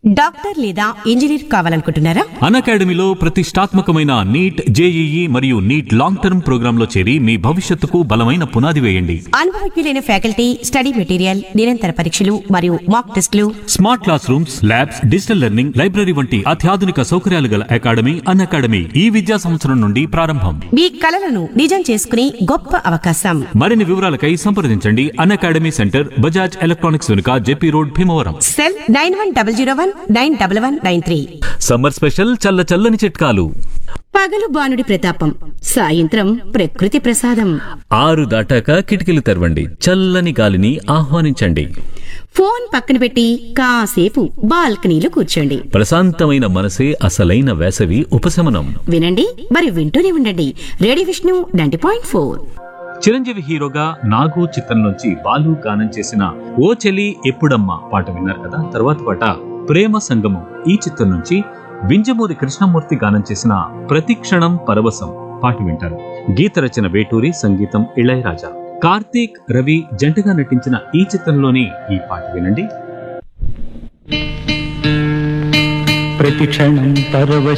doctor లేదా engineer కావాలనుకుంటున్నారా అన్ అకాడమీలో ప్రతిష్టాత్మకమైన నీట్ జేఈఈ మరియు నీట్ లాంగ్ టర్మ్ ప్రోగ్రాంలో చేరి మీ భవిష్యత్తుకు బలమైన పునాది వేయండి అనుభవజ్ఞులైన ఫ్యాకల్టీ స్టడీ మెటీరియల్ నిరంతర పరీక్షలు మరియు మాక్ టెస్టులు smart classrooms labs digital learning library వంటి అత్యాధునిక సౌకర్యాలు గల అకాడమీ అన్ అకాడమీ ఈ విద్యా సంవత్సరం నుండి ప్రారంభం మీ కలలను నిజం చేసుకునే గొప్ప అవకాశం మరిన్ని వివరాలకై సంప్రదించండి Unacademy centre Bajaj electronics వెనుక JP road Bhimavaram cell nine one double zero one nine double one nine three summer special చల్ల చల్లని చిట్కాలు పగలు బానుడి ప్రతాపం సాయంత్రం ప్రకృతి ప్రసాదం ఆరు దాటాక కిటికీలు తెరవండి చల్లని గాలిని ఆహ్వానించండి ఫోన్ పక్కన పెట్టి కాసేపు బాల్కనీలో కూర్చోండి ప్రశాంతమైన మనసే అసలైన వేసవి ఉపశమనం వినండి మరి వింటూనే ఉండండి radio Vishnu ninety point four Chiranjeevi హీరోగా నాగు చిత్రం నుంచి బాలు గానం చేసిన ఓ చెలి ఎప్పుడమ్మా పాట విన్నారు కదా తర్వాత పాట ప్రేమ సంగమం ఈ చిత్రం నుంచి వింజమూరి కృష్ణమూర్తి గానం చేసిన ప్రతిక్షణం పరవశం పాట వింటారు గీత రచన వేటూరి సంగీతం ఇళయరాజా కార్తీక్ రవి జంటగా నటించిన ఈ చిత్రంలోని ఈ పాట వినండి ప్రతిక్షణం పరవశ